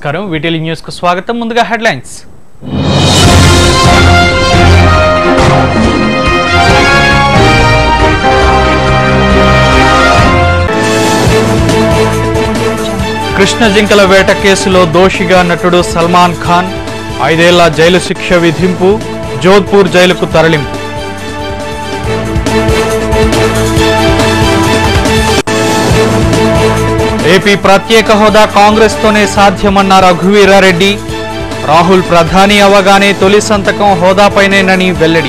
నమస్కారం వీటిలి న్యూస్ కు స్వాగతం ముందుగా హెడ్లైన్స్ కృష్ణ జింకల వేట కేసులో దోషిగా నటుడు సల్మాన్ ఖాన్ ఐదేళ్ల జైలు శిక్ష విధింపు జోధ్పూర్ జైలుకు తరలింపు ఏపీ ప్రత్యేక హోదా కాంగ్రెస్ తోనే సాధ్యమన్న రఘువీరారెడ్డి రాహుల్ ప్రధాని అవగానే తొలి సంతకం హోదాపైనేనని వెల్లడి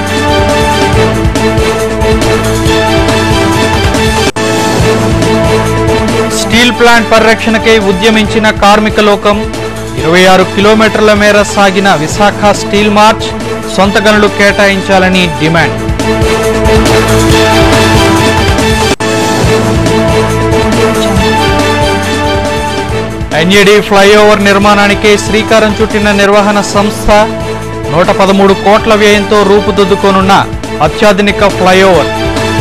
స్టీల్ ప్లాంట్ పరిరక్షణకై ఉద్యమించిన కార్మిక లోకం ఇరవై ఆరు కిలోమీటర్ల మేర సాగిన విశాఖ స్టీల్ మార్చ్ సొంత గనులు కేటాయించాలని డిమాండ్ ఎన్ఏడి ఫ్లైఓవర్ నిర్మాణానికే శ్రీకారం చుట్టిన నిర్వహణ సంస్థ నూట పదమూడు కోట్ల వ్యయంతో రూపుదిద్దుకోనున్న అత్యాధునిక ఫ్లైఓవర్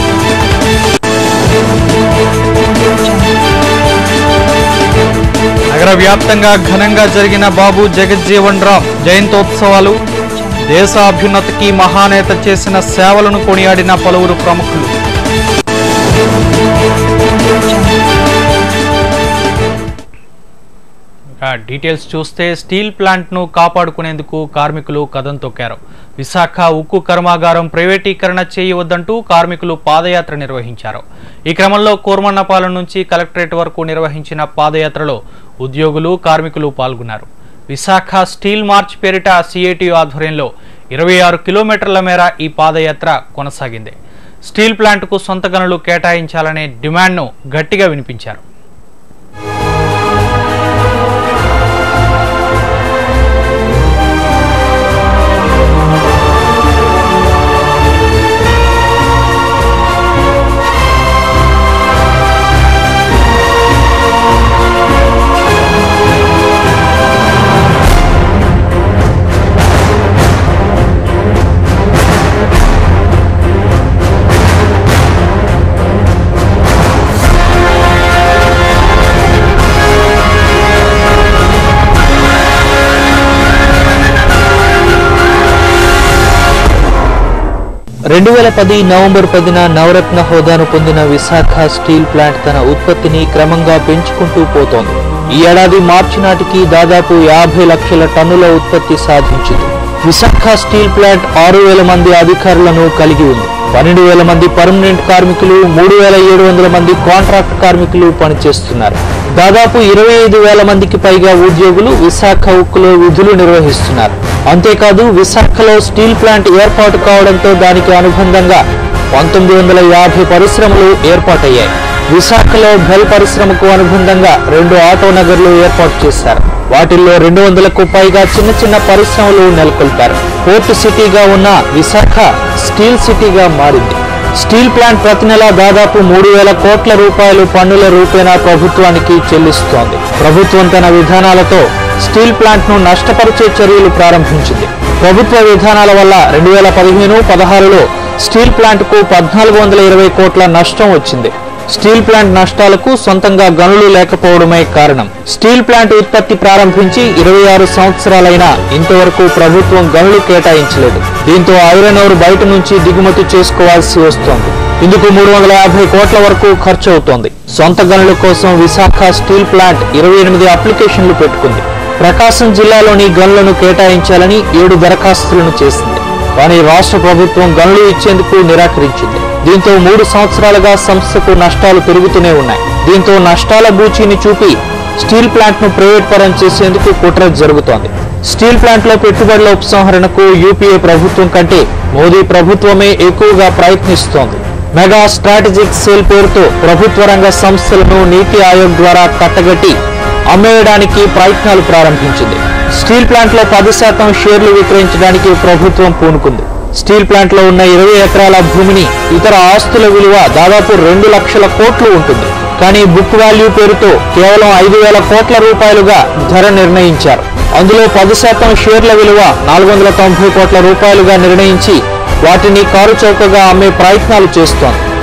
నగర వ్యాప్తంగా ఘనంగా జరిగిన బాబు జగజ్జీవన్ రామ్ జయంతోత్సవాలు దేశ అభ్యున్నతికి మహానేత చేసిన సేవలను కొనియాడిన పలువురు ప్రముఖులు ఇక డీటెయిల్స్ చూస్తే స్టీల్ ప్లాంట్ను కాపాడుకునేందుకు కార్మికులు కదం తొక్కారు విశాఖ ఉక్కు కర్మాగారం ప్రైవేటీకరణ చేయవద్దంటూ కార్మికులు పాదయాత్ర నిర్వహించారు ఈ క్రమంలో కోర్మన్నపాలెం నుంచి కలెక్టరేట్ వరకు నిర్వహించిన పాదయాత్రలో ఉద్యోగులు కార్మికులు పాల్గొన్నారు విశాఖ స్టీల్ మార్చ్ పేరిట సిఐటియు ఆధ్వర్యంలో ఇరవై ఆరు కిలోమీటర్ల మేర ఈ పాదయాత్ర కొనసాగింది స్టీల్ ప్లాంట్కు సొంత గనులు కేటాయించాలనే డిమాండ్ను గట్టిగా వినిపించారు రెండు వేల పది నవంబర్ పదిన నవరత్న హోదాను పొందిన విశాఖ స్టీల్ ప్లాంట్ తన ఉత్పత్తిని క్రమంగా పెంచుకుంటూ పోతోంది ఈ ఏడాది మార్చి నాటికి దాదాపు యాభై లక్షల టన్నుల ఉత్పత్తి సాధించింది విశాఖ స్టీల్ ప్లాంట్ ఆరు వేల మంది అధికారులను కలిగి ఉంది పన్నెండు వేల మంది పర్మనెంట్ కార్మికులు మూడు వేల ఏడు వందల మంది కాంట్రాక్ట్ కార్మికులు పనిచేస్తున్నారు దాదాపు ఇరవై ఐదు వేల మందికి పైగా ఉద్యోగులు విశాఖ ఉక్కులో విధులు నిర్వహిస్తున్నారు అంతేకాదు విశాఖలో స్టీల్ ప్లాంట్ ఏర్పాటు కావడంతో దానికి అనుబంధంగా పంతొమ్మిది వందల యాభై పరిశ్రమలు ఏర్పాటయ్యాయి విశాఖలో బెల్ పరిశ్రమకు అనుబంధంగా రెండు ఆటో నగర్లు ఏర్పాటు చేశారు వాటిల్లో రెండు వందలకు పైగా చిన్న చిన్న పరిశ్రమలు నెలకొల్పారు పోర్టు సిటీగా ఉన్న విశాఖ స్టీల్ సిటీగా మారింది స్టీల్ ప్లాంట్ ప్రతి నెల దాదాపు మూడు వేల కోట్ల రూపాయలు పన్నుల రూపేణా ప్రభుత్వానికి చెల్లిస్తోంది ప్రభుత్వం తన విధానాలతో స్టీల్ ప్లాంట్ ను నష్టపరిచే చర్యలు ప్రారంభించింది ప్రభుత్వ విధానాల వల్ల రెండు వేల పదిహేను పదహారులో స్టీల్ ప్లాంట్ కు పద్నాలుగు వందల ఇరవై కోట్ల నష్టం వచ్చింది స్టీల్ ప్లాంట్ నష్టాలకు సొంతంగా గనులు లేకపోవడమే కారణం స్టీల్ ప్లాంట్ ఉత్పత్తి ప్రారంభించి ఇరవై ఆరు సంవత్సరాలైనా ఇంతవరకు ప్రభుత్వం గనులు కేటాయించలేదు దీంతో ఐరన్ ఓర్ బయట నుంచి దిగుమతి చేసుకోవాల్సి వస్తోంది ఇందుకు మూడు వందల యాభై కోట్ల వరకు ఖర్చు అవుతోంది సొంత గనుల కోసం విశాఖ స్టీల్ ప్లాంట్ ఇరవై ఎనిమిది అప్లికేషన్లు పెట్టుకుంది ప్రకాశం జిల్లాలోని గనులను కేటాయించాలని ఏడు దరఖాస్తులను చేసింది కానీ రాష్ట్ర ప్రభుత్వం గనులు ఇచ్చేందుకు నిరాకరించింది దీంతో మూడు సంవత్సరాలుగా సంస్థకు నష్టాలు పెరుగుతూనే ఉన్నాయి దీంతో నష్టాల బూచీని చూపి స్టీల్ ప్లాంట్ ను ప్రైవేట్ పరం చేసేందుకు కుట్ర జరుగుతోంది స్టీల్ ప్లాంట్ లో పెట్టుబడుల ఉపసంహరణకు యూపీఏ ప్రభుత్వం కంటే మోదీ ప్రభుత్వమే ఎక్కువగా ప్రయత్నిస్తోంది మెగా స్ట్రాటజిక్ సేల్ పేరుతో ప్రభుత్వ రంగ సంస్థలను నీతి ఆయోగ్ ద్వారా కట్టగట్టి అమ్మేయడానికి ప్రయత్నాలు ప్రారంభించింది స్టీల్ ప్లాంట్ లో పది శాతం షేర్లు విక్రయించడానికి ప్రభుత్వం పూనుకుంది స్టీల్ ప్లాంట్ లో ఉన్న ఇరవై ఎకరాల భూమిని ఇతర ఆస్తుల విలువ దాదాపు రెండు లక్షల కోట్లు ఉంటుంది కానీ బుక్ వాల్యూ పేరుతో కేవలం ఐదు వేల కోట్ల రూపాయలుగా ధర నిర్ణయించారు అందులో పది శాతం షేర్ల విలువ నాలుగు వందల తొంభై కోట్ల రూపాయలుగా నిర్ణయించి వాటిని కారు చౌకగా అమ్మే ప్రయత్నాలు చేస్తోంది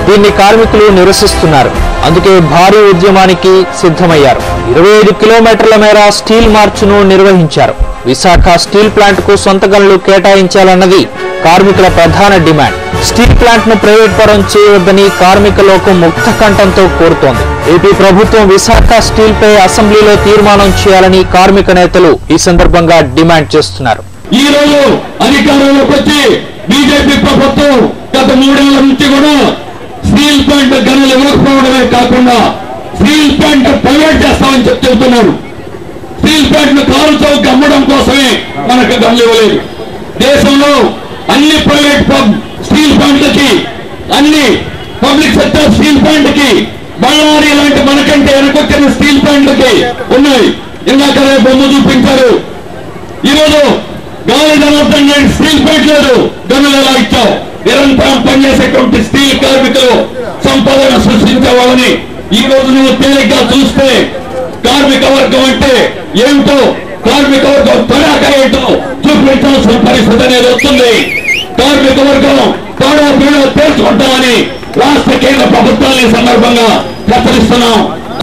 దీన్ని కార్మికులు నిరసిస్తున్నారు అందుకే భారీ ఉద్యమానికి సిద్ధమయ్యారు ఇరవై ఐదు కిలోమీటర్ల మేర స్టీల్ మార్చును నిర్వహించారు విశాఖ స్టీల్ ప్లాంట్ కు సొంత గనులు కేటాయించాలన్నది కార్మికుల ప్రధాన డిమాండ్ స్టీల్ ప్లాంట్ ను ప్రైవేట్ పరం చేయవద్దని కార్మిక లోకం ముక్త కంఠంతో కోరుతోంది ఏపీ ప్రభుత్వం విశాఖ స్టీల్ పై అసెంబ్లీలో తీర్మానం చేయాలని కార్మిక నేతలు ఈ సందర్భంగా డిమాండ్ చేస్తున్నారు ఈ రోజు అధికారంలోకి వచ్చి బీజేపీ ప్రభుత్వం గత మూడేళ్ల నుంచి కూడా స్టీల్ ప్లాంట్ గనులు ఇవ్వకపోవడమే కాకుండా స్టీల్ ప్లాంట్ ప్రైవేట్ చేస్తామని చెప్పి చెబుతున్నారు స్టీల్ ప్లాంట్ ను కారు చౌక్ అమ్మడం కోసమే మనకు గనులు ఇవ్వలేదు దేశంలో అన్ని ప్రైవేట్ పబ్ స్టీల్ ప్లాంట్లకి అన్ని పబ్లిక్ సెక్టర్ స్టీల్ ప్లాంట్ కి బళ్ళారి లాంటి మనకంటే వెనకొచ్చిన స్టీల్ ప్లాంట్లకి ఉన్నాయి ఇందాక బొమ్మ చూపించారు ఈరోజు గాలి జనార్దన్ రెడ్డి స్టీల్ ప్లాంట్ లేదు గనులు ఎలా ఇచ్చావు నిరంతరం పనిచేసేటువంటి స్టీల్ కార్మికులు సంపాదన సృష్టించే వాళ్ళని ఈ రోజు నువ్వు తేలిగ్గా చూస్తే కార్మిక వర్గం అంటే ఏమిటో కార్మిక వర్గం తడాక ఏంటో చూపించాల్సిన పరిస్థితి అనేది వస్తుంది కార్మిక వర్గం తోడా పీడ తేల్చుకుంటామని రాష్ట్ర కేంద్ర ప్రభుత్వాన్ని ఈ సందర్భంగా హెచ్చరిస్తున్నాం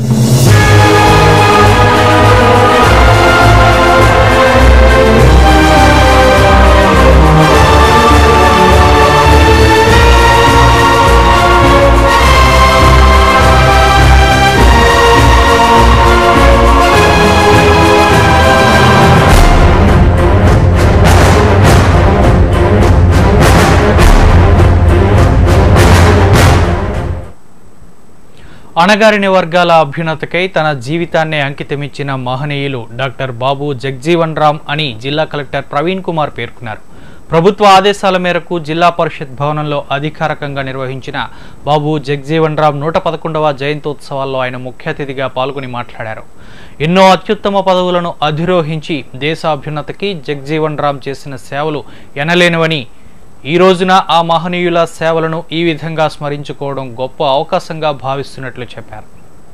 అణగారిన వర్గాల అభ్యున్నతకై తన జీవితాన్నే అంకితమిచ్చిన మహనీయులు డాక్టర్ బాబు జగ్జీవన్ రామ్ అని జిల్లా కలెక్టర్ ప్రవీణ్ కుమార్ పేర్కొన్నారు ప్రభుత్వ ఆదేశాల మేరకు జిల్లా పరిషత్ భవనంలో అధికారికంగా నిర్వహించిన బాబు జగ్జీవన్ రామ్ నూట పదకొండవ జయంతోత్సవాల్లో ఆయన ముఖ్య అతిథిగా పాల్గొని మాట్లాడారు ఎన్నో అత్యుత్తమ పదవులను అధిరోహించి దేశ అభ్యున్నతికి జగ్జీవన్ రామ్ చేసిన సేవలు ఎనలేనివని ఈ రోజున ఆ మహనీయుల సేవలను ఈ విధంగా స్మరించుకోవడం గొప్ప అవకాశంగా భావిస్తున్నట్లు చెప్పారు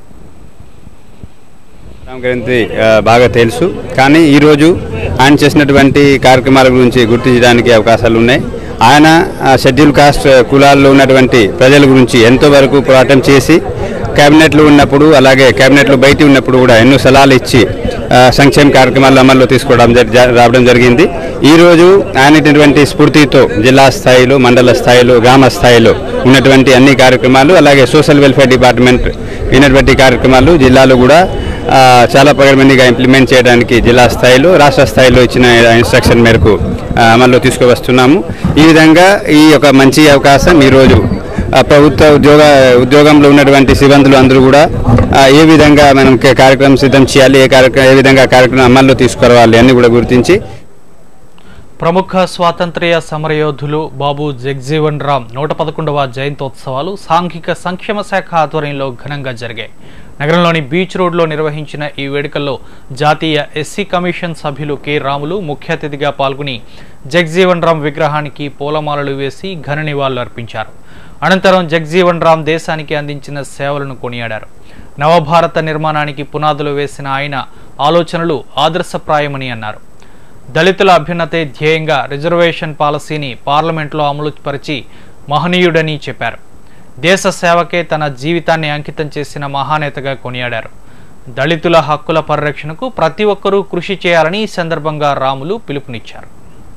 రామ్ గురించి ఆ, బాగా తెలుసు కానీ ఈరోజు ఆయన చేసినటువంటి కార్యక్రమాల గురించి గుర్తించడానికి అవకాశాలు ఉన్నాయి ఆయన ఆ, షెడ్యూల్ కాస్ట్ కులాల్లో ఉన్నటువంటి ప్రజల గురించి ఎంతో వరకు పోరాటం చేసి కేబినెట్లో ఉన్నప్పుడు అలాగే కేబినెట్లో బయట ఉన్నప్పుడు కూడా ఎన్నో సలహాలు ఇచ్చి ఆ, సంక్షేమ కార్యక్రమాలు అమల్లో తీసుకోవడం జరి- జ- రావడం జరిగింది ఈరోజు ఆయనటువంటి స్ఫూర్తితో జిల్లా స్థాయిలో మండల స్థాయిలో గ్రామ స్థాయిలో ఉన్నటువంటి అన్ని కార్యక్రమాలు అలాగే సోషల్ వెల్ఫేర్ డిపార్ట్మెంట్ అయినటువంటి కార్యక్రమాలు జిల్లాలో కూడా ఆ, చాలా పగడమందిగా ఇంప్లిమెంట్ చేయడానికి జిల్లా స్థాయిలో రాష్ట్ర స్థాయిలో ఇచ్చిన ఇన్స్ట్రక్షన్ మేరకు ఆ, అమల్లో తీసుకువస్తున్నాము ఈ విధంగా ఈ యొక్క మంచి అవకాశం ఈరోజు ఆ, ప్రభుత్వ ఉద్యోగ ఉద్యోగంలో ఉన్నటువంటి సిబ్బందులు అందరూ కూడా ఆ, ఏ విధంగా మనం క- కార్యక్రమం సిద్ధం చేయాలి ఏ కార్యక్రమం ఏ విధంగా కార్యక్రమం అమల్లో తీసుకురావాలి అన్ని కూడా గుర్తించి ప్రముఖ స్వాతంత్ర్య సమరయోధులు బాబు జగ్జీవన్ రామ్ నూట పదకొండవ జయంతోత్సవాలు సాంఘిక సంక్షేమ శాఖ ఆధ్వర్యంలో ఘనంగా జరిగాయి నగరంలోని బీచ్ రోడ్లో నిర్వహించిన ఈ వేడుకల్లో జాతీయ ఎస్సీ కమిషన్ సభ్యులు కె రాములు ముఖ్య అతిథిగా పాల్గొని జగ్జీవన్ రామ్ విగ్రహానికి పూలమాలలు వేసి ఘన నివాళులు అర్పించారు అనంతరం జగ్జీవన్ రామ్ దేశానికి అందించిన సేవలను కొనియాడారు నవభారత నిర్మాణానికి పునాదులు వేసిన ఆయన ఆలోచనలు ఆదర్శప్రాయమని అన్నారు దళితుల అభ్యున్నతే ధ్యేయంగా రిజర్వేషన్ పాలసీని పార్లమెంట్లో అమలు పరిచి మహనీయుడని చెప్పారు దేశ సేవకే తన జీవితాన్ని అంకితం చేసిన మహానేతగా కొనియాడారు దళితుల హక్కుల పరిరక్షణకు ప్రతి ఒక్కరూ కృషి చేయాలని ఈ సందర్భంగా రాములు పిలుపునిచ్చారు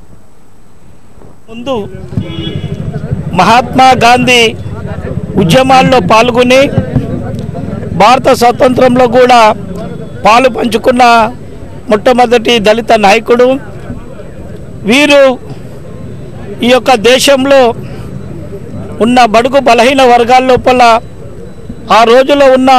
ముందు మహాత్మా గాంధీ ఉద్యమాల్లో పాల్గొని భారత స్వాతంత్రంలో కూడా పాలు పంచుకున్న మొట్టమొదటి దళిత నాయకుడు వీరు ఈ యొక్క దేశంలో ఉన్న బడుగు బలహీన వర్గాల లోపల ఆ రోజులో ఉన్న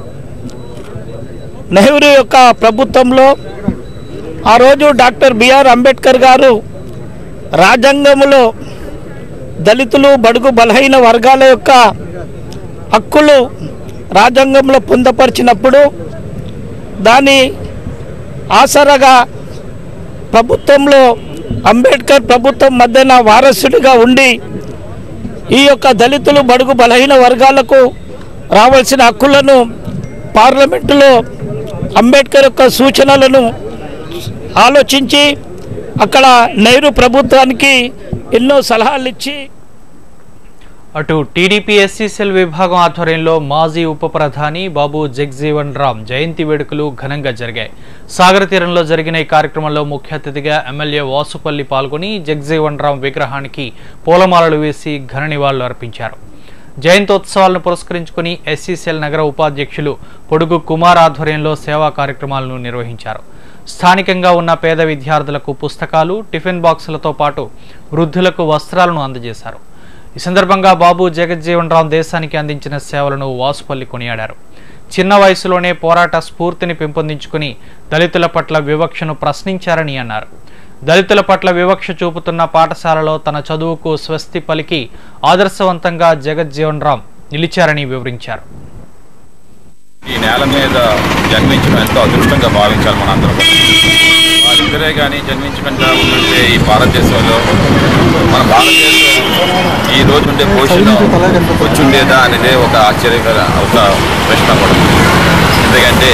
నెహ్రూ యొక్క ప్రభుత్వంలో ఆ రోజు డాక్టర్ బిఆర్ అంబేద్కర్ గారు రాజ్యాంగంలో దళితులు బడుగు బలహీన వర్గాల యొక్క హక్కులు రాజ్యాంగంలో పొందపరిచినప్పుడు దాని ఆసరగా ప్రభుత్వంలో అంబేద్కర్ ప్రభుత్వం మధ్యన వారసుడిగా ఉండి ఈ యొక్క దళితులు బడుగు బలహీన వర్గాలకు రావాల్సిన హక్కులను పార్లమెంటులో అంబేద్కర్ యొక్క సూచనలను ఆలోచించి అక్కడ నెహ్రూ ప్రభుత్వానికి ఎన్నో సలహాలు ఇచ్చి అటు టీడీపీ ఎస్సీసెల్ విభాగం ఆధ్వర్యంలో మాజీ ఉప ప్రధాని బాబు జగ్జీవన్ రామ్ జయంతి వేడుకలు ఘనంగా జరిగాయి సాగర తీరంలో జరిగిన ఈ కార్యక్రమంలో ముఖ్య అతిథిగా ఎమ్మెల్యే వాసుపల్లి పాల్గొని జగ్జీవన్ రామ్ విగ్రహానికి పూలమాలలు వేసి ఘన నివాళులు అర్పించారు జయంతోత్సవాలను పురస్కరించుకుని ఎస్సీసీఎల్ నగర ఉపాధ్యక్షులు పొడుగు కుమార్ ఆధ్వర్యంలో సేవా కార్యక్రమాలను నిర్వహించారు స్థానికంగా ఉన్న పేద విద్యార్థులకు పుస్తకాలు టిఫిన్ బాక్సులతో పాటు వృద్ధులకు వస్త్రాలను అందజేశారు ఈ సందర్భంగా బాబు జగజ్జీవన్ రామ్ దేశానికి అందించిన సేవలను వాసుపల్లి కొనియాడారు చిన్న వయసులోనే పోరాట స్ఫూర్తిని పెంపొందించుకుని దళితుల పట్ల వివక్షను ప్రశ్నించారని అన్నారు దళితుల పట్ల వివక్ష చూపుతున్న పాఠశాలలో తన చదువుకు స్వస్తి పలికి ఆదర్శవంతంగా జగజ్జీవన్ రామ్ నిలిచారని వివరించారు ఈ నేల మీద జన్మించడం ఎంతో అదృష్టంగా భావించాలి మనందరం వాళ్ళిద్దరే కానీ జన్మించకుండా ఉంటే ఈ భారతదేశంలో మన భారతదేశం ఈ రోజు ఉండే పొజిషన్ వచ్చుండేదా అనేదే ఒక ఆశ్చర్యకర ఒక ప్రశ్న కూడా ఎందుకంటే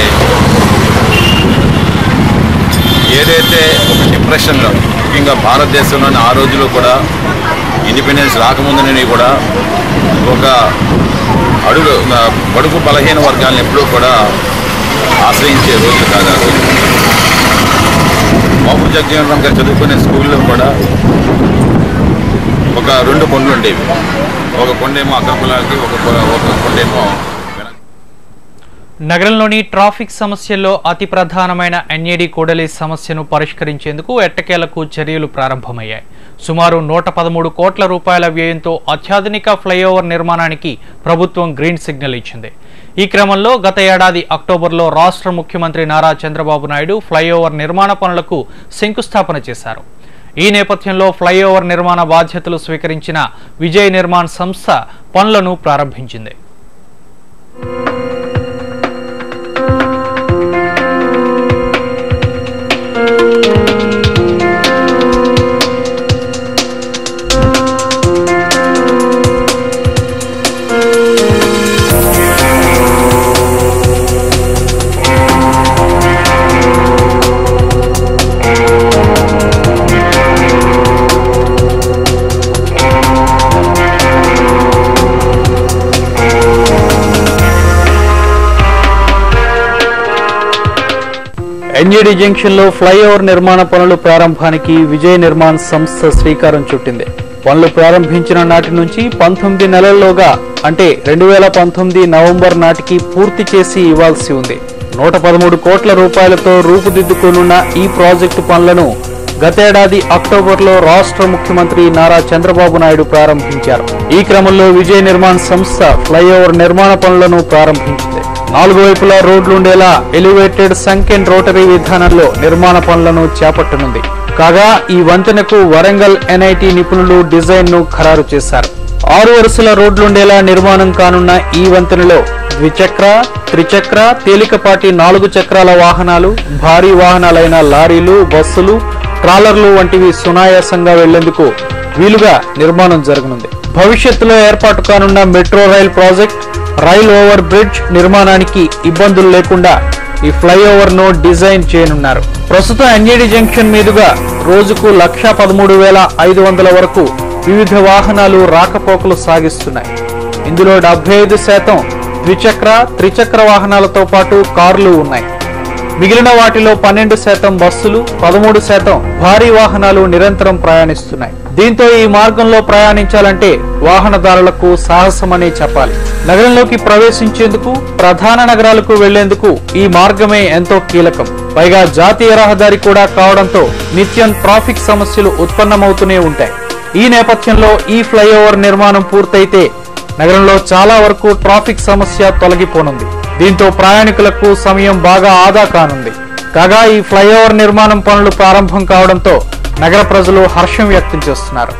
ఏదైతే ఒక డిప్రెషన్లో ముఖ్యంగా భారతదేశంలోని ఆ రోజుల్లో కూడా ఇండిపెండెన్స్ రాకముందుని కూడా ఒక అడుగు ఆ, బడుగు బలహీన వర్గాలను ఎప్పుడూ కూడా ఆశ్రయించే రోజులు కాదు ఆ రోజు బాబు జగజీవన్ రామ్ గారు చదువుకునే స్కూల్లో కూడా ఒక రెండు కొండలు ఉండేవి ఒక కొండేమో అగ్రకులాలకి ఒక కొ- ఒక కొండేమో వెనక నగరంలోని ట్రాఫిక్ సమస్యల్లో అతి ప్రధానమైన ఎన్ఏడి కూడలి సమస్యను పరిష్కరించేందుకు ఎట్టకేలకు చర్యలు ప్రారంభమయ్యాయి సుమారు నూట పదమూడు కోట్ల రూపాయల వ్యయంతో అత్యాధునిక ఫ్లైఓవర్ నిర్మాణానికి ప్రభుత్వం గ్రీన్ సిగ్నల్ ఇచ్చింది ఈ క్రమంలో గత ఏడాది అక్టోబర్లో రాష్ట్ర ముఖ్యమంత్రి నారా చంద్రబాబు నాయుడు ఫ్లైఓవర్ నిర్మాణ పనులకు శంకుస్థాపన చేశారు ఈ నేపథ్యంలో ఫ్లైఓవర్ నిర్మాణ బాధ్యతలు స్వీకరించిన విజయ్ నిర్మాణ్ సంస్థ పనులను ప్రారంభించింది ఎన్జీడీ జంక్షన్ లో ఫ్లైఓవర్ నిర్మాణ పనులు ప్రారంభానికి విజయ్ నిర్మాణ్ సంస్థ శ్రీకారం చుట్టింది పనులు ప్రారంభించిన నాటి నుంచి పంతొమ్మిది నెలల్లోగా అంటే రెండు వేల పంతొమ్మిది నవంబర్ నాటికి పూర్తి చేసి ఇవ్వాల్సి ఉంది నూట పదమూడు కోట్ల రూపాయలతో రూపుదిద్దుకోనున్న ఈ ప్రాజెక్టు పనులను గతేడాది అక్టోబర్లో రాష్ట్ర ముఖ్యమంత్రి నారా చంద్రబాబు నాయుడు ప్రారంభించారు ఈ క్రమంలో విజయ్ నిర్మాణ్ సంస్థ ఫ్లైఓవర్ నిర్మాణ పనులను ప్రారంభించింది నాలుగు వైపులా రోడ్లుండేలా ఎలివేటెడ్ సంకెన్ రోటరీ విధానంలో నిర్మాణ పనులను చేపట్టనుంది కాగా ఈ వంతెనకు వరంగల్ ఎన్ఐటి నిపుణులు డిజైన్ ను ఖరారు చేశారు ఆరు వరుసల రోడ్లుండేలా నిర్మాణం కానున్న ఈ వంతెనలో ద్విచక్ర త్రిచక్ర తేలికపాటి నాలుగు చక్రాల వాహనాలు భారీ వాహనాలైన లారీలు బస్సులు ట్రాలర్లు వంటివి సునాయాసంగా వెళ్లేందుకు వీలుగా నిర్మాణం జరగనుంది భవిష్యత్తులో ఏర్పాటు కానున్న metro rail project rail over bridge నిర్మాణానికి ఇబ్బందులు లేకుండా ఈ ఫ్లైఓవర్ ను డిజైన్ చేయనున్నారు ప్రస్తుతం ఎన్జేడి జంక్షన్ మీదుగా రోజుకు లక్ష పదమూడు వేల ఐదు వందల వరకు వివిధ వాహనాలు రాకపోకలు సాగిస్తున్నాయి ఇందులో డెబ్బై ఐదు శాతం ద్విచక్ర త్రిచక్ర వాహనాలతో పాటు కార్లు ఉన్నాయి మిగిలిన వాటిలో పన్నెండు శాతం బస్సులు పదమూడు శాతం భారీ వాహనాలు నిరంతరం ప్రయాణిస్తున్నాయి దీంతో ఈ మార్గంలో ప్రయాణించాలంటే వాహనదారులకు సాహసమనే చెప్పాలి నగరంలోకి ప్రవేశించేందుకు ప్రధాన నగరాలకు వెళ్లేందుకు ఈ మార్గమే ఎంతో కీలకం పైగా జాతీయ రహదారి కూడా కావడంతో నిత్యం ట్రాఫిక్ సమస్యలు ఉత్పన్నమవుతూనే ఉంటాయి ఈ నేపథ్యంలో ఈ ఫ్లైఓవర్ నిర్మాణం పూర్తయితే నగరంలో చాలా వరకు ట్రాఫిక్ సమస్య తొలగిపోనుంది దీంతో ప్రయాణికులకు సమయం బాగా ఆదా కానుంది కాగా ఈ ఫ్లైఓవర్ నిర్మాణం పనులు ప్రారంభం కావడంతో నగర ప్రజలు హర్షం వ్యక్తం చేస్తున్నారు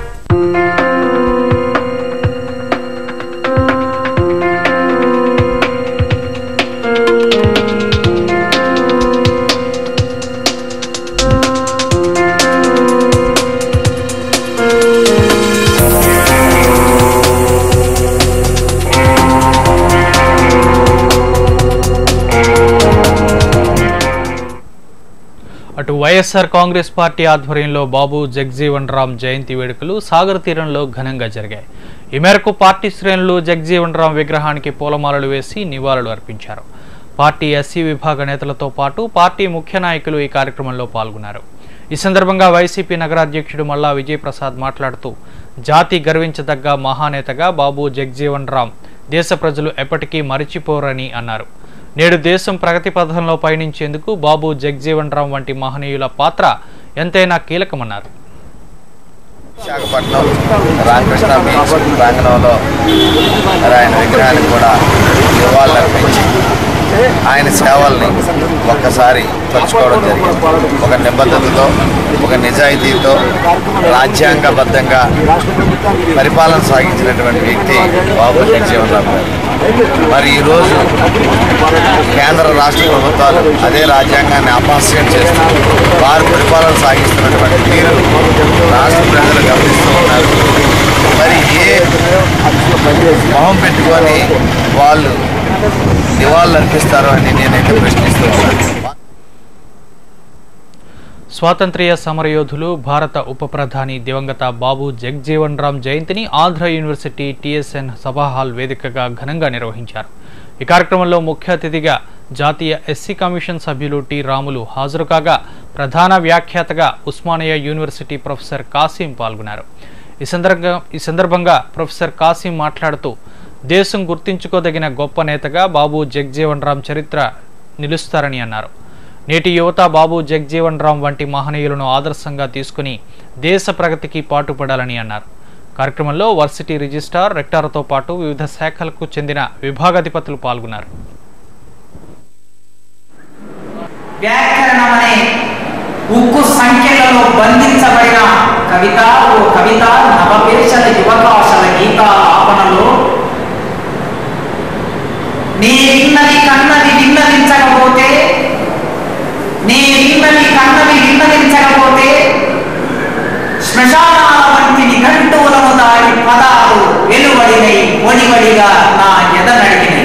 అటు వైఎస్ఆర్ కాంగ్రెస్ పార్టీ ఆధ్వర్యంలో బాబు జగ్జీవన్ రామ్ జయంతి వేడుకలు సాగర్ తీరంలో ఘనంగా జరిగాయి ఈ మేరకు పార్టీ శ్రేణులు జగజీవన్ రామ్ విగ్రహానికి పూలమాలలు వేసి నివాళులు అర్పించారు పార్టీ ఎస్సీ విభాగ నేతలతో పాటు పార్టీ ముఖ్య నాయకులు ఈ కార్యక్రమంలో పాల్గొన్నారు ఈ సందర్భంగా వైసీపీ నగరాధ్యక్షుడు మల్లా విజయప్రసాద్ మాట్లాడుతూ జాతి గర్వించదగ్గ మహానేతగా బాబు జగజీవన్ రామ్ దేశ ప్రజలు ఎప్పటికీ మరిచిపోరని అన్నారు నేడు దేశం ప్రగతి పథంలో పయనించేందుకు బాబు జగజీవన్ రామ్ వంటి మహనీయుల పాత్ర ఎంతైనా కీలకమన్నారు విశాఖపట్నం రామకృష్ణ బీచ్ ప్రాంగణంలో మరి ఆయన విగ్రహానికి కూడా నివాళులర్పించి ఆయన సేవల్ని ఒక్కసారి తలుచుకోవడం జరిగింది ఒక నిబద్ధతతో ఒక నిజాయితీతో రాజ్యాంగబద్ధంగా పరిపాలన సాగించినటువంటి వ్యక్తి బాబు జగజీవన్ రామ్ గారు మరి ఈరోజు కేంద్ర రాష్ట్ర ప్రభుత్వాలు అదే రాజ్యాంగాన్ని అపహాస్యం చేస్తూ వారు పరిపాలన సాగిస్తున్నటువంటి తీరు రాష్ట్ర ప్రజలు గమనిస్తూ ఉన్నారు మరి ఏ మొహం పెట్టుకొని వాళ్ళు నివాళులు అర్పిస్తారో అని నేనైతే ప్రశ్నిస్తూ ఉన్నాను స్వాతంత్ర్య సమరయోధులు భారత ఉప ప్రధాని దివంగత బాబు జగ్జీవన్ రామ్ జయంతిని ఆంధ్ర యూనివర్సిటీ టిఎస్ఎన్ సభా హాల్ వేదికగా ఘనంగా నిర్వహించారు ఈ కార్యక్రమంలో ముఖ్య అతిథిగా జాతీయ ఎస్సీ కమిషన్ సభ్యులు టి రాములు హాజరు కాగా ప్రధాన వ్యాఖ్యాతగా ఉస్మానియా యూనివర్సిటీ ప్రొఫెసర్ కాసిం పాల్గొన్నారు ఈ సందర్భంగా ఈ సందర్భంగా ప్రొఫెసర్ కాసిం మాట్లాడుతూ దేశం గుర్తించుకోదగిన గొప్ప నేతగా బాబు జగ్జీవన్ రామ్ చరిత్ర నిలుస్తారని అన్నారు నేటి యువత బాబు జగ్జీవన్ రామ్ వంటి మహనీయులను ఆదర్శంగా తీసుకుని దేశ ప్రగతికి పాటుపడాలని అన్నారు కార్యక్రమంలో వర్సిటీ రిజిస్ట్రార్ రెక్టార్తో పాటు వివిధ శాఖలకు చెందిన విభాగాధిపతులు పాల్గొన్నారు వ్యాకరణం అనే ఉక్కు సంఖ్యలలో బంధించబడిన కవిత ఓ కవిత నవపేషల యువకాశల గీతాలాపనలో నీ విన్నది కన్నది విన్నదించకపోతే నీ విన్నది కన్నది విన్నదించకపోతే శ్మశానాల వంటి నిఘంటువులను దాటి పదాలు వెలువడినై ఒడివడిగా నా ఎదనడిగినై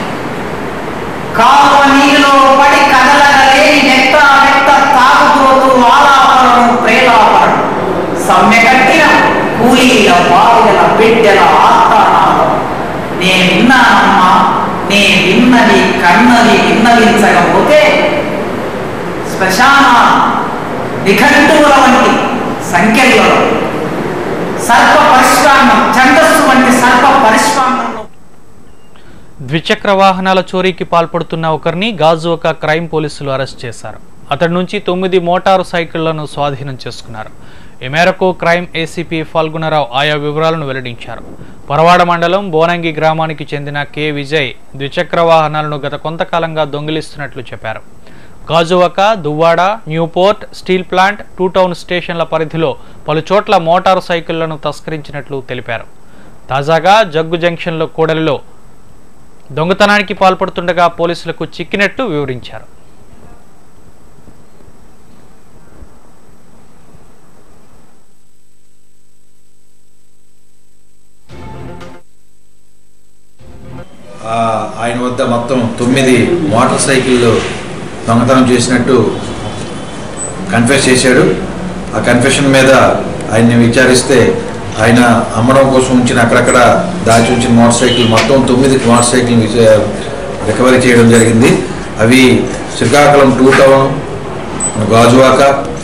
కాలువ నీటిలో పడి కదలగలేని నెట్ట నెట్ట తాగుతోతూ ఆలాపనను ప్రేలాపనను సమ్మెగట్టిన కూలీల బాలుల బిడ్డల ఆస్థానాలు నే విన్నానమ్మా నే విన్నది కన్నది విన్నవించకపోతే శ్మశాన నిఘంటువుల వంటి సంఖ్యలలో సర్ప పరిష్కారం ఛందస్సు వంటి సర్ప పరిష్కారంలో ద్విచక్ర వాహనాల చోరీకి పాల్పడుతున్న ఒకరిని గాజువక క్రైమ్ పోలీసులు అరెస్ట్ చేశారు అతడి నుంచి తొమ్మిది మోటారు సైకిళ్లను స్వాధీనం చేసుకున్నారు ఈ మేరకు క్రైమ్ ఏసీపీ ఫల్గుణరావు ఆయా వివరాలను వెల్లడించారు పరవాడ మండలం బోనంగి గ్రామానికి చెందిన కె విజయ్ ద్విచక్ర వాహనాలను గత కొంతకాలంగా దొంగిలిస్తున్నట్లు చెప్పారు Gajuwaka Duvvada new port steel plant two town స్టేషన్ల పరిధిలో పలు చోట్ల మోటారు సైకిళ్లను తస్కరించినట్లు తెలిపారు తాజాగా జగ్గు జంక్షన్లో కూడలిలో దొంగతనానికి పాల్పడుతుండగా పోలీసులకు చిక్కినట్టు వివరించారు ఆ, ఆయన వద్ద మొత్తం తొమ్మిది మోటార్ సైకిళ్ళు దొంగతనం చేసినట్టు కన్ఫెస్ చేశాడు ఆ కన్ఫెషన్ మీద ఆయన్ని విచారిస్తే ఆయన అమ్మడం కోసం ఉంచిన అక్కడక్కడ దాచి ఉంచిన మోటార్ సైకిల్ మొత్తం తొమ్మిది మోటార్ సైకిల్ రికవరీ చేయడం జరిగింది అవి Srikakulam two town Gajuwaka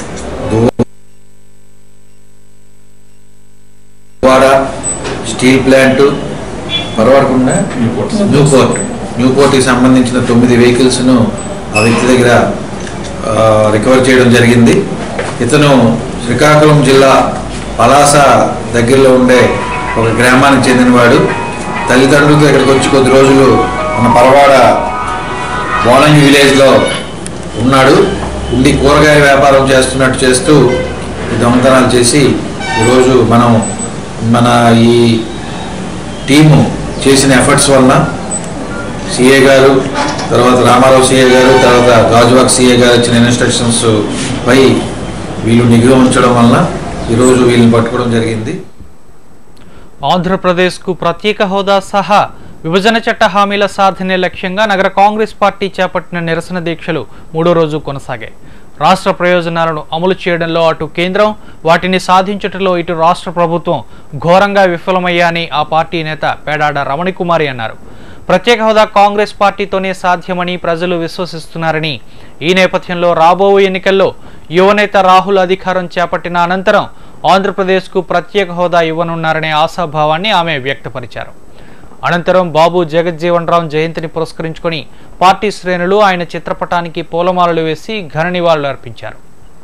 Duvvada steel plant పరవాడకుండా న్యూ పోర్ట్ న్యూ పోర్ట్కి సంబంధించిన తొమ్మిది వెహికల్స్ను ఆ వ్యక్తి దగ్గర ఆ, రికవర్ చేయడం జరిగింది ఇతను శ్రీకాకుళం జిల్లా పలాస దగ్గరలో ఉండే ఒక గ్రామానికి చెందినవాడు తల్లిదండ్రులతో ఇక్కడికి వచ్చి కొద్ది రోజులు మన పరవాడ బోలంగి విలేజ్లో ఉన్నాడు ఉండి కూరగాయ వ్యాపారం చేస్తున్నట్టు చేస్తూ ఈ దొంగతనాలు చేసి ఈరోజు మనం మన ఈ టీము చేసిన ఎఫర్ట్స్ వలన సిఏ గారు తర్వాత రామారావు సిఏ గారు తర్వాత గాజువాక్ సిఏ గారు ఇచ్చిన ఇన్స్ట్రక్షన్స్ పై వీళ్ళు నిఘా ఉంచడం వలన ఈరోజు వీళ్ళని పట్టుకోవడం జరిగింది ఆంధ్రప్రదేశ్కు ప్రత్యేక హోదా సహా విభజన చట్ట హామీల సాధనే లక్ష్యంగా నగర కాంగ్రెస్ పార్టీ చేపట్టిన నిరసన దీక్షలు మూడో రోజు కొనసాగాయి రాష్ట్ర ప్రయోజనాలను అమలు చేయడంలో అటు కేంద్రం వాటిని సాధించటంలో ఇటు రాష్ట్ర ప్రభుత్వం ఘోరంగా విఫలమయ్యాని ఆ పార్టీ నేత పేడాడ రమణికుమారి అన్నారు ప్రత్యేక హోదా కాంగ్రెస్ పార్టీతోనే సాధ్యమని ప్రజలు విశ్వసిస్తున్నారని ఈ నేపథ్యంలో రాబో ఎన్నికల్లో యువనేత రాహుల్ అధికారం చేపట్టిన అనంతరం ఆంధ్రప్రదేశ్కు ప్రత్యేక హోదా ఇవ్వనున్నారనే ఆశాభావాన్ని ఆమె వ్యక్తపరిచారు అనంతరం బాబు జగజ్జీవన్ రామ్ జయంతిని పురస్కరించుకొని పార్టీ శ్రేణులు ఆయన చిత్రపటానికి పూలమాలలు వేసి ఘన నివాళులు అర్పించారు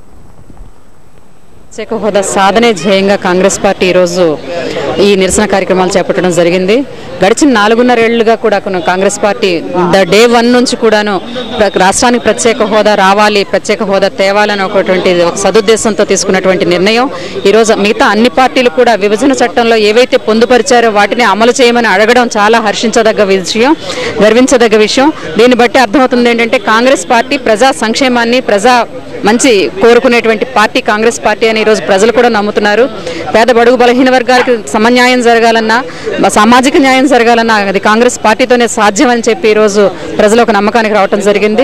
ప్రత్యేక హోదా సాధనే ధ్యేయంగా కాంగ్రెస్ పార్టీ ఈరోజు ఈ నిరసన కార్యక్రమాలు చేపట్టడం జరిగింది గడిచిన నాలుగున్నరేళ్లుగా కూడా కొన- Congress party the day one నుంచి కూడాను ప్ర- రాష్ట్రానికి ప్రత్యేక హోదా రావాలి ప్రత్యేక హోదా తేవాలని ఒకటువంటి ఒక సదుద్దేశంతో తీసుకున్నటువంటి నిర్ణయం ఈరోజు మిగతా అన్ని పార్టీలు కూడా విభజన చట్టంలో ఏవైతే పొందుపరిచారో వాటిని అమలు చేయమని అడగడం చాలా హర్షించదగ్గ విషయం గర్వించదగ్గ విషయం దీన్ని బట్టి అర్థమవుతుంది ఏంటంటే కాంగ్రెస్ పార్టీ ప్రజా సంక్షేమాన్ని ప్రజా మంచి కోరుకునేటువంటి పార్టీ కాంగ్రెస్ పార్టీ అని ఈరోజు ప్రజలు కూడా నమ్ముతున్నారు పేద బడుగు బలహీన వర్గాలకు సమన్యాయం జరగాలన్నా మ- సామాజిక న్యాయం జరగాలన్నా అది కాంగ్రెస్ పార్టీతోనే సాధ్యమని చెప్పి ఈరోజు ప్రజలు ఒక నమ్మకానికి రావడం జరిగింది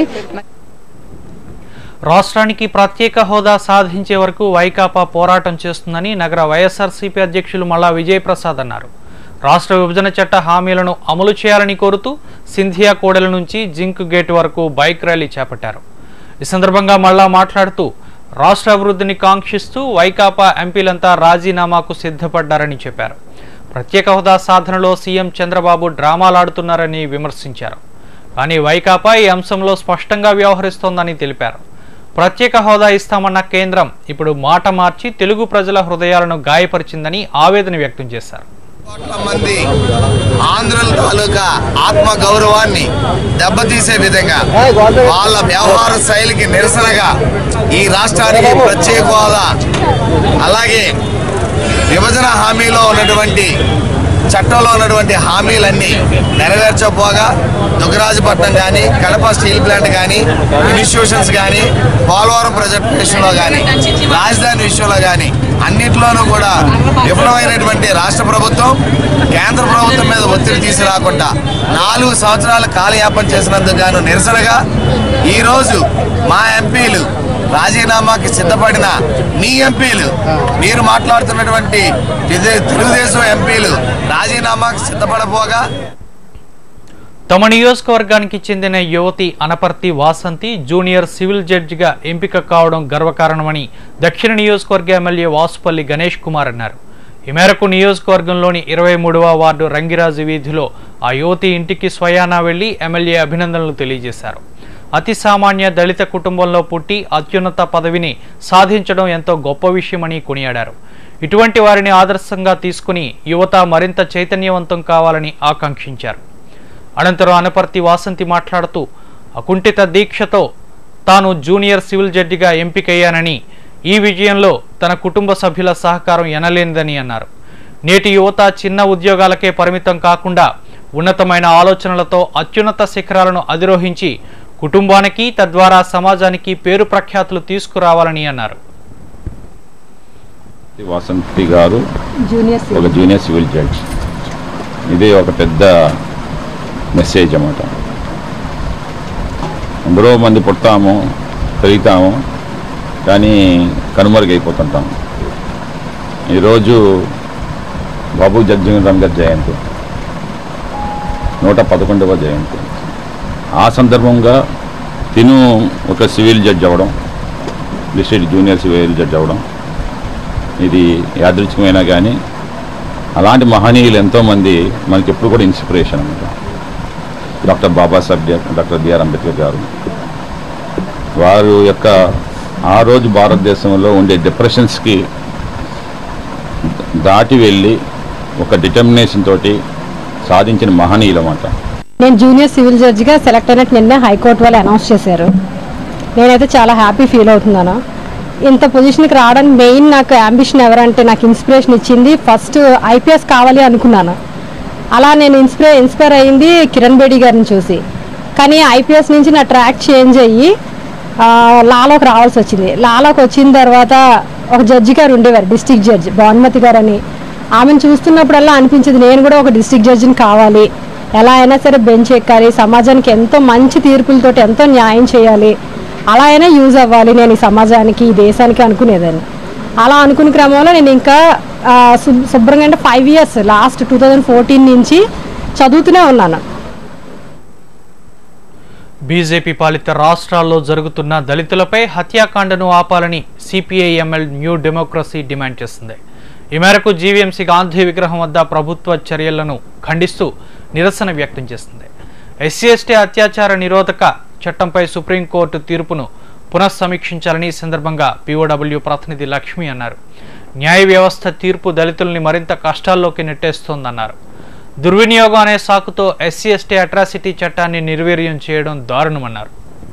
రాష్ట్రానికి ప్రత్యేక హోదా సాధించే వరకు వైకాపా పోరాటం చేస్తుందని నగర వైఎస్ఆర్సీపీ అధ్యక్షులు మల్లా విజయప్రసాద్ అన్నారు రాష్ట్ర విభజన చట్ట హామీలను అమలు చేయాలని కోరుతూ సింధియా కోడెల నుంచి జింక్ గేట్ వరకు బైక్ ర్యాలీ చేపట్టారు ఈ సందర్భంగా మల్లా మాట్లాడుతూ రాష్ట్ర అభివృద్ధిని కాంక్షిస్తూ వైకాపా ఎంపీలంతా రాజీనామాకు సిద్ధపడ్డారని చెప్పారు ప్రత్యేక హోదా సాధనలో సీఎం చంద్రబాబు డ్రామాలాడుతున్నారని విమర్శించారు కానీ వైకాపా ఈ అంశంలో స్పష్టంగా వ్యవహరిస్తోందని తెలిపారు ప్రత్యేక హోదా ఇస్తామన్న కేంద్రం ఇప్పుడు మాట మార్చి తెలుగు ప్రజల హృదయాలను గాయపరిచిందని ఆవేదన వ్యక్తం చేశారు మంది ఆంధ్రుల తాలూకా ఆత్మ గౌరవాన్ని దెబ్బతీసే విధంగా వాళ్ళ వ్యవహార శైలికి నిరసనగా ఈ రాష్ట్రానికి ప్రత్యేక హోదా అలాగే విభజన హామీలో ఉన్నటువంటి చట్టంలో ఉన్నటువంటి హామీలన్నీ నెరవేర్చకపోగా దుగ్గరాజపట్నం కానీ కడప స్టీల్ ప్లాంట్ కానీ ఇన్స్టిట్యూషన్స్ కానీ పోలవరం ప్రాజెక్ట్ విషయంలో కానీ రాజధాని విషయంలో కానీ అన్నిట్లోనూ కూడా విఫలమైనటువంటి రాష్ట్ర ప్రభుత్వం కేంద్ర ప్రభుత్వం మీద ఒత్తిడి తీసుకురాకుండా నాలుగు సంవత్సరాల కాలయాపన చేసినందుకు గాను నిరసనగా ఈరోజు మా ఎంపీలు రాజీనామాకి సిద్ధపడిన మీ ఎంపీలు మీరు మాట్లాడుతున్నటువంటి విదే- తెలుగుదేశం ఎంపీలు రాజీనామాకి సిద్ధపడబోగా తమ నియోజకవర్గానికి చెందిన యువతి అనపర్తి వాసంతి జూనియర్ సివిల్ జడ్జిగా ఎంపిక కావడం గర్వకారణమని దక్షిణ నియోజకవర్గ ఎమ్మెల్యే వాసుపల్లి గణేష్ కుమార్ అన్నారు ఈ మేరకు నియోజకవర్గంలోని ఇరవై మూడవ వార్డు రంగిరాజు వీధిలో ఆ యువతి ఇంటికి స్వయానా వెళ్లి ఎమ్మెల్యే అభినందనలు తెలియజేశారు అతి సామాన్య దళిత కుటుంబంలో పుట్టి అత్యున్నత పదవిని సాధించడం ఎంతో గొప్ప విషయమని కొనియాడారు ఇటువంటి వారిని ఆదర్శంగా తీసుకుని యువత మరింత చైతన్యవంతం కావాలని ఆకాంక్షించారు అనంతరం అనపర్తి వాసంతి మాట్లాడుతూ అకుంఠిత దీక్షతో తాను జూనియర్ సివిల్ జడ్జిగా ఎంపికయ్యానని ఈ విజయంలో తన కుటుంబ సభ్యుల సహకారం ఎనలేనిదని అన్నారు నేటి యువత చిన్న ఉద్యోగాలకే పరిమితం కాకుండా ఉన్నతమైన ఆలోచనలతో అత్యున్నత శిఖరాలను అధిరోహించి కుటుంబానికి తద్వారా సమాజానికి పేరు ప్రఖ్యాతులు తీసుకురావాలని అన్నారు వసంతి గారు ఒక జూనియర్ సివిల్ జడ్జ్ ఇది ఒక పెద్ద మెసేజ్ అన్నమాట ఎందరో మంది పుడతాము పెరుగుతాము కానీ కనుమరుగైపోతుంటాము ఈరోజు బాబు జగ్జీవన్ గారి జయంతి నూట పదకొండవ జయంతి ఆ సందర్భంగా తిను ఒక సివిల్ జడ్జ్ అవ్వడం డిస్ట్రిక్ట్ జూనియర్ సివిల్ జడ్జ్ అవ్వడం ఇది యాదృచ్ఛికమైనా కానీ అలాంటి మహనీయులు ఎంతోమంది మనకి ఎప్పుడు కూడా ఇన్స్పిరేషన్ అనమాట doctor Babasaheb doctor BR Ambedkar garu వారు యొక్క ఆ రోజు భారతదేశంలో ఉండే డిప్రెషన్స్కి దాటి వెళ్ళి ఒక డిటర్మినేషన్ తోటి సాధించిన మహనీయులు అన్నమాట నేను జూనియర్ సివిల్ జడ్జిగా సెలెక్ట్ అయినట్టు నిన్న హైకోర్టు వాళ్ళు అనౌన్స్ చేశారు నేనైతే చాలా హ్యాపీ ఫీల్ అవుతున్నాను ఇంత పొజిషన్కి రావడానికి మెయిన్ నాకు అంబిషన్ ఎవరంటే నాకు ఇన్స్పిరేషన్ ఇచ్చింది ఫస్ట్ ఐపీఎస్ కావాలి అనుకున్నాను అలా నేను ఇన్స్పైర్ ఇన్స్పైర్ అయ్యింది కిరణ్ బేడి గారిని చూసి కానీ ఐపీఎస్ నుంచి నా ట్రాక్ చేంజ్ అయ్యి ఆ, లాలోకి రావాల్సి వచ్చింది లాలోకి వచ్చిన తర్వాత ఒక జడ్జి గారు ఉండేవారు డిస్టిక్ జడ్జి భానుమతి గారు అని ఆమెను చూస్తున్నప్పుడల్లా అనిపించింది నేను కూడా ఒక డిస్టిక్ జడ్జిని కావాలి ఎలా అయినా సరే బెంచ్ ఎక్కాలి సమాజానికి ఎంతో మంచి తీర్పులతోటి ఎంతో న్యాయం చేయాలి అలా అయినా యూజ్ అవ్వాలి నేను ఈ సమాజానికి ఈ దేశానికి అనుకునేదాన్ని అలా అనుకునే క్రమంలో నేను ఇంకా ఆ, శుభ్- శుభ్రంగా అంటే five years last two thousand fourteen నుంచి చదువుతూనే ఉన్నాను బీజేపీ పాలిత రాష్ట్రాల్లో జరుగుతున్న దళితులపై హత్యాకాండను ఆపాలని సిపిఐఎంఎల్ న్యూ డెమోక్రసీ డిమాండ్ చేస్తుంది ఈ మేరకు జీవీఎంసీ గాంధీ విగ్రహం వద్ద ప్రభుత్వ చర్యలను ఖండిస్తూ నిరసన వ్యక్తం చేస్తుంది ఎస్సీ ఎస్టీ అత్యాచార నిరోధక చట్టంపై సుప్రీంకోర్టు తీర్పును పునఃసమీక్షించాలని ఈ సందర్భంగా పీఓడబ్ల్యూ ప్రతినిధి లక్ష్మి అన్నారు న్యాయ వ్యవస్థ తీర్పు దళితుల్ని మరింత కష్టాల్లోకి నెట్టేస్తోందన్నారు దుర్వినియోగం అనే సాకుతో ఎస్సీ ఎస్టీ అట్రాసిటీ చట్టాన్ని నిర్వీర్యం చేయడం దారుణమన్నారు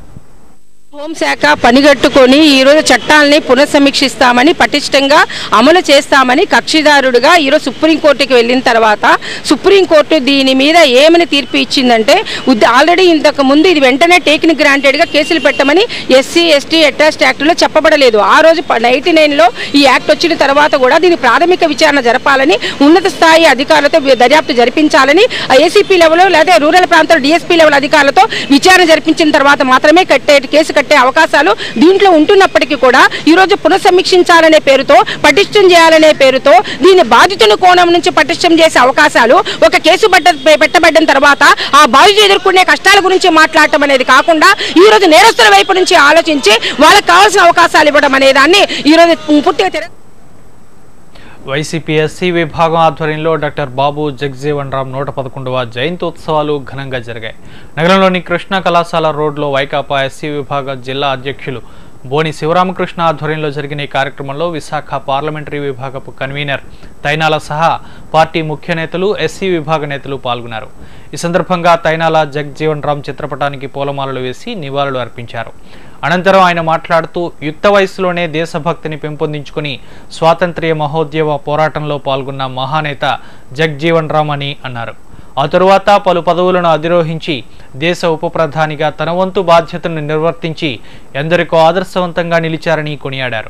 హోంశాఖ పనిగట్టుకొని ఈరోజు చట్టాలని పునఃసమీక్షిస్తామని పటిష్టంగా అమలు చేస్తామని కక్షిదారుడుగా ఈరోజు సుప్రీంకోర్టుకి వెళ్ళిన తర్వాత సుప్రీంకోర్టు దీని మీద ఏమని తీర్పు ఇచ్చిందంటే ఉద్- ఆల్రెడీ ఇంతకు ముందు ఇది వెంటనే టేకిన్ గ్రాంటెడ్గా కేసులు పెట్టమని ఎస్సీ ఎస్టీ అట్రాస్ట్ యాక్ట్లో చెప్పబడలేదు ఆ రోజు నైన్టీ నైన్లో ఈ యాక్ట్ వచ్చిన తర్వాత కూడా దీని ప్రాథమిక విచారణ జరపాలని ఉన్నత స్థాయి అధికారులతో వి- దర్యాప్తు జరిపించాలని ఏసీపీ లెవెల్ లేదా రూరల్ ప్రాంతాల డిఎస్పీ లెవెల్ అధికారులతో విచారణ జరిపించిన తర్వాత మాత్రమే కట్టే కేసు కట్టే అవకాశాలు దీంట్లో ఉంటున్నప్పటికీ కూడా ఈ రోజు పునఃసమీక్షించాలనే పేరుతో పటిష్టం చేయాలనే పేరుతో దీని బాధితుని కోణం నుంచి పటిష్టం చేసే అవకాశాలు ఒక కేసు పడ్డ పెట్టబడిన తర్వాత ఆ బాధితులు ఎదుర్కొనే కష్టాల గురించి మాట్లాడటం అనేది కాకుండా ఈ రోజు నేరస్తుల వైపు నుంచి ఆలోచించి వాళ్ళకి కావాల్సిన అవకాశాలు ఇవ్వడం అనే దాన్ని ఈ రోజు పూర్తిగా తెర వైసీపీ ఎస్సీ విభాగం ఆధ్వర్యంలో డాక్టర్ బాబు జగజీవన్ రామ్ నూట పదకొండవ జయంతోత్సవాలు ఘనంగా జరిగాయి నగరంలోని కృష్ణ కళాశాల రోడ్లో వైకాపా ఎస్సీ విభాగ జిల్లా అధ్యక్షులు బోని శివరామకృష్ణ ఆధ్వర్యంలో జరిగిన ఈ కార్యక్రమంలో విశాఖ పార్లమెంటరీ విభాగపు కన్వీనర్ తైనాల సహా పార్టీ ముఖ్య నేతలు ఎస్సీ విభాగ నేతలు పాల్గొన్నారు ఈ సందర్భంగా తైనాల జగజీవన్ రామ్ చిత్రపటానికి పూలమాలలు వేసి నివాళులు అర్పించారు అనంతరం ఆయన మాట్లాడుతూ యుక్త వయసులోనే దేశభక్తిని పెంపొందించుకుని స్వాతంత్ర్య మహోద్యమ పోరాటంలో పాల్గొన్న మహానేత జగ్జీవన్ రామ్ అని అన్నారు ఆ తరువాత పలు పదవులను అధిరోహించి దేశ ఉప ప్రధానిగా తన వంతు బాధ్యతను నిర్వర్తించి ఎందరికో ఆదర్శవంతంగా నిలిచారని కొనియాడారు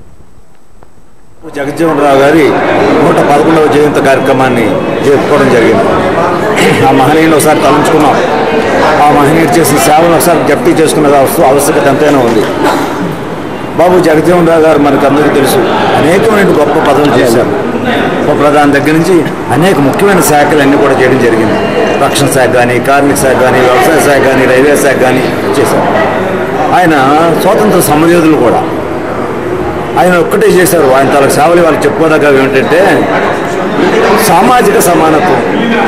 జగజ్జీవన్ రావు గారి నూట పదకొండవ జయంతి కార్యక్రమాన్ని జరుపుకోవడం జరిగింది ఆ మహనీయుని ఒకసారి తలంచుకున్నాం ఆ మహనీయుడు చేసిన సేవలు ఒకసారి జప్తీ చేసుకునే అవస- ఆవశ్యకత ఎంతైనా ఉంది బాబు జగజ్జీవన్ రావు గారు మనకు అందరికీ తెలుసు అనేకమైన గొప్ప పదవులు చేశారు ఉప ప్రధాని దగ్గర నుంచి అనేక ముఖ్యమైన శాఖలు అన్నీ కూడా చేయడం జరిగింది రక్షణ శాఖ కానీ కార్మిక శాఖ కానీ వ్యవసాయ శాఖ కానీ రైల్వే శాఖ కానీ చేశారు ఆయన స్వాతంత్ర సమరయోధులు కూడా ఆయన ఒక్కటే చేశారు ఆయన తన సేవలు వాళ్ళకి చెప్పుకోదగ్గ ఏమిటంటే సామాజిక సమానత్వం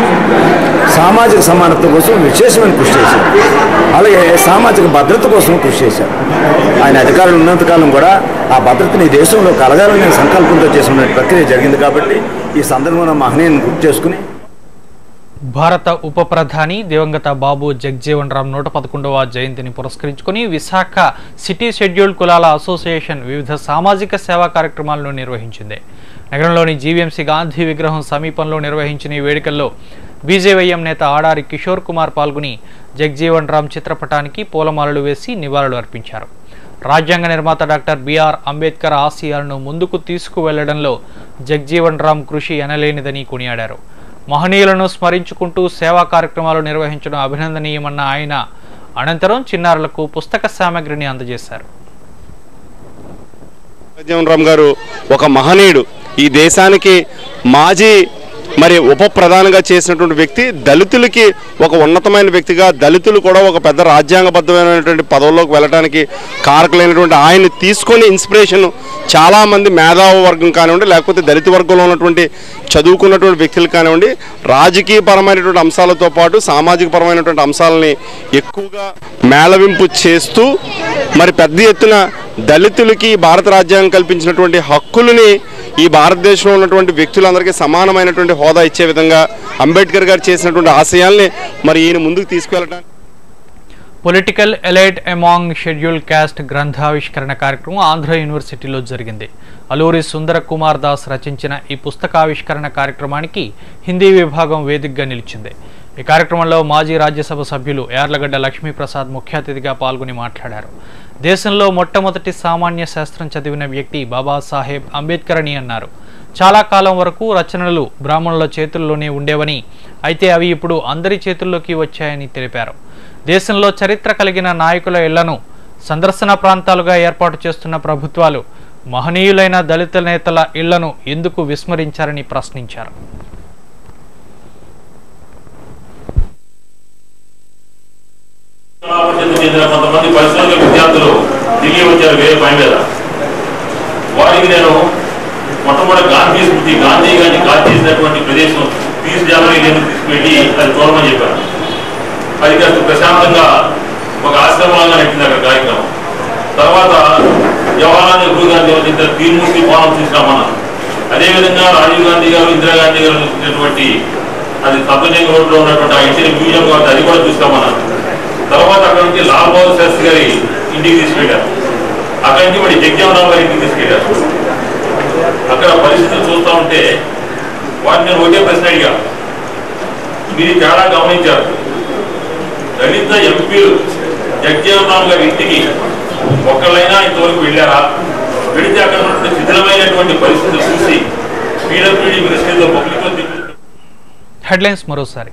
సామాజిక సమానత్వం కోసం విశేషమైన కృషి చేశారు అలాగే సామాజిక భద్రత కోసం కృషి చేశారు ఆయన అధికారులు ఉన్నంతకాలం కూడా ఆ భద్రతని ఈ దేశంలో కలగాలనే సంకల్పంతో చేసిన ప్రక్రియ జరిగింది కాబట్టి ఈ సందర్భంలో మహనీయుని గుర్తు చేసుకుని భారత ఉప ప్రధాని దివంగత బాబు జగ్జీవన్ రామ్ నూట పదకొండవ జయంతిని పురస్కరించుకుని విశాఖ సిటీ షెడ్యూల్డ్ కులాల అసోసియేషన్ వివిధ సామాజిక సేవా కార్యక్రమాలను నిర్వహించింది నగరంలోని జీవీఎంసీ గాంధీ విగ్రహం సమీపంలో నిర్వహించిన ఈ వేడుకల్లో బీజేవైఎం నేత ఆడారి కిషోర్ కుమార్ పాల్గొని జగ్జీవన్ రామ్ చిత్రపటానికి పూలమాలలు వేసి నివాళులు అర్పించారు రాజ్యాంగ నిర్మాత డాక్టర్ బిఆర్ అంబేద్కర్ ఆశయాలను ముందుకు తీసుకువెళ్లడంలో జగ్జీవన్ రామ్ కృషి ఎనలేనిదని కొనియాడారు మహనీయులను స్మరించుకుంటూ సేవా కార్యక్రమాలు నిర్వహించడం అభినందనీయమన్న ఆయన అనంతరం చిన్నారులకు పుస్తక సామగ్రిని అందజేశారు జగజ్జీవన్ రామ్ గారు ఒక మహనీయుడు ఈ దేశానికి మాజీ మరి ఉప ప్రధానిగా చేసినటువంటి వ్యక్తి దళితులకి ఒక ఉన్నతమైన వ్యక్తిగా దళితులు కూడా ఒక పెద్ద రాజ్యాంగబద్ధమైనటువంటి పదవుల్లోకి వెళ్ళడానికి కారకులైనటువంటి ఆయన తీసుకొని ఇన్స్పిరేషన్ చాలామంది మేధావ వర్గం కానివ్వండి లేకపోతే దళిత వర్గంలో ఉన్నటువంటి చదువుకున్నటువంటి వ్యక్తులు కానివ్వండి రాజకీయ పరమైనటువంటి అంశాలతో పాటు సామాజిక పరమైనటువంటి అంశాలని ఎక్కువగా మేళవింపు చేస్తూ మరి పెద్ద ఎత్తున దళితులకి భారత రాజ్యాంగం కల్పించినటువంటి హక్కులని ఈ భారతదేశంలో ఉన్నటువంటి వ్యక్తులందరికీ సమానమైనటువంటి హోదా ఇచ్చే విధంగా అంబేద్కర్ గారు చేసినటువంటి ఆశయాల్ని మరి ఈయన ముందుకు తీసుకువెళ్ళడానికి political elite among schedule caste గ్రంథావిష్కరణ కార్యక్రమం ఆంధ్ర యూనివర్సిటీలో జరిగింది అలూరి సుందర కుమార్ దాస్ రచించిన ఈ పుస్తకావిష్కరణ కార్యక్రమానికి హిందీ విభాగం వేదికగా నిలిచింది ఈ కార్యక్రమంలో మాజీ రాజ్యసభ సభ్యులు యార్లగడ్డ లక్ష్మీప్రసాద్ ముఖ్య అతిథిగా పాల్గొని మాట్లాడారు దేశంలో మొట్టమొదటి సామాన్య శాస్త్రం చదివిన వ్యక్తి బాబాసాహెబ్ అంబేద్కర్ అని అన్నారు చాలా కాలం వరకు రచనలు బ్రాహ్మణుల చేతుల్లోనే ఉండేవని అయితే అవి ఇప్పుడు అందరి చేతుల్లోకి వచ్చాయని తెలిపారు దేశంలో చరిత్ర కలిగిన నాయకుల ఇళ్లను సందర్శన ప్రాంతాలుగా ఏర్పాటు చేస్తున్న ప్రభుత్వాలు మహనీయులైన దళిత నేతల ఇళ్లను ఎందుకు విస్మరించారని ప్రశ్నించారు పరిషత్తు చెందిన కొంతమంది పరిశ్రమల విద్యార్థులు ఢిల్లీ వచ్చారు వేరే పని మీద వారికి నేను మొట్టమొదటి గాంధీ స్మృతి గాంధీ గారిని కాల్ చేసినటువంటి ప్రదేశం తీసి జనవరి నేను తీసుకువెళ్ళి అది చూడమని చెప్పాను అది కాస్త ప్రశాంతంగా ఒక ఆశ్రమంగా నడిచింది అక్కడ కార్యక్రమం తర్వాత జవహర్లాల్ నెహ్రూ గాంధీ ఇద్దరు తీర్మూర్తి భవనం చూసినామన్నాను అదేవిధంగా రాజీవ్ గాంధీ గారు ఇందిరాగాంధీ గారు చూసినటువంటి అది సబ్జెంగ్ రోడ్లో ఉన్నటువంటి ఆ ఇంటిని మ్యూజియం కాబట్టి అది కూడా చూస్తామన్నాను తర్వాత అక్కడ నుంచి లాల్ బహదూర్ శాస్త్రి గారి ఇంటికి తీసుకెళ్ళారు అక్కడి నుంచి మరి జగ్జీవనరావు గారి ఇంటికి తీసుకెళ్ళారు అక్కడ పరిస్థితులు చూస్తూ ఉంటే వారిని నేను ఒకే ప్రశ్న అడిగా మీరు ఈ తేడా గమనించారు దళిత ఎంపీలు జగ్జీవనరావు గారి ఇంటికి ఒక్కళ్ళైనా ఇంతవరకు వెళ్ళారా వెళితే అక్కడ ఉన్నటువంటి శిథిలమైనటువంటి పరిస్థితులు చూసి పీడబ్ల్యూడీ మినిస్ట్రీలో పబ్లిక్లో తిప్పి హెడ్లైన్స్ మరోసారి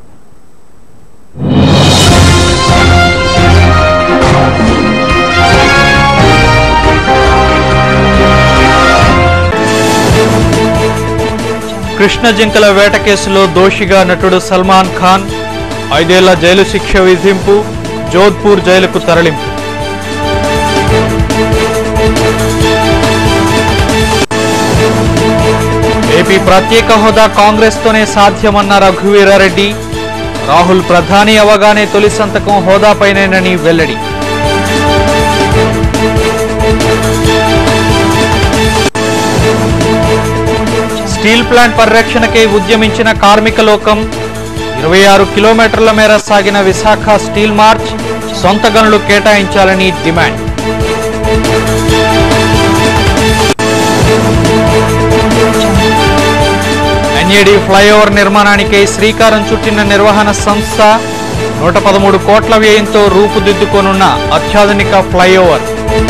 కృష్ణ జింకల వేట కేసులో దోషిగా నటుడు సల్మాన్ ఖాన్ ఐదేళ్ల జైలు శిక్ష విధింపు జోధ్పూర్ జైలుకు తరలింపు ఏపీ ప్రత్యేక హోదా కాంగ్రెస్తోనే సాధ్యమన్న రఘువీరారెడ్డి రాహుల్ ప్రధాని అవగానే తొలి సంతకం హోదాపైనేనని వెల్లడి స్టీల్ ప్లాంట్ పరిరక్షణకై ఉద్యమించిన కార్మిక లోకం ఇరవై ఆరు కిలోమీటర్ల మేర సాగిన విశాఖ స్టీల్ మార్చ్ సొంత గనులు కేటాయించాలని డిమాండ్ ఎన్ఏడి ఫ్లైఓవర్ నిర్మాణానికై శ్రీకారం చుట్టిన నిర్వహణ సంస్థ నూట పదమూడు కోట్ల వ్యయంతో రూపుదిద్దుకోనున్న అత్యాధునిక ఫ్లైఓవర్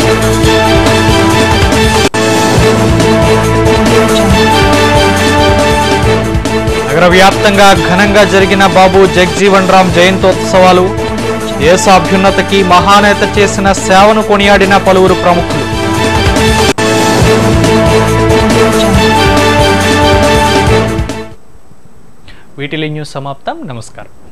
నగర వ్యాప్తంగా ఘనంగా జరిగిన బాబు జగ్జీవన్ రామ్ జయంతోత్సవాలు దేశ అభ్యున్నతకి మహానేత చేసిన సేవను కొనియాడిన పలువురు ప్రముఖులు వీటిలి న్యూస్ సమాప్తం నమస్కారం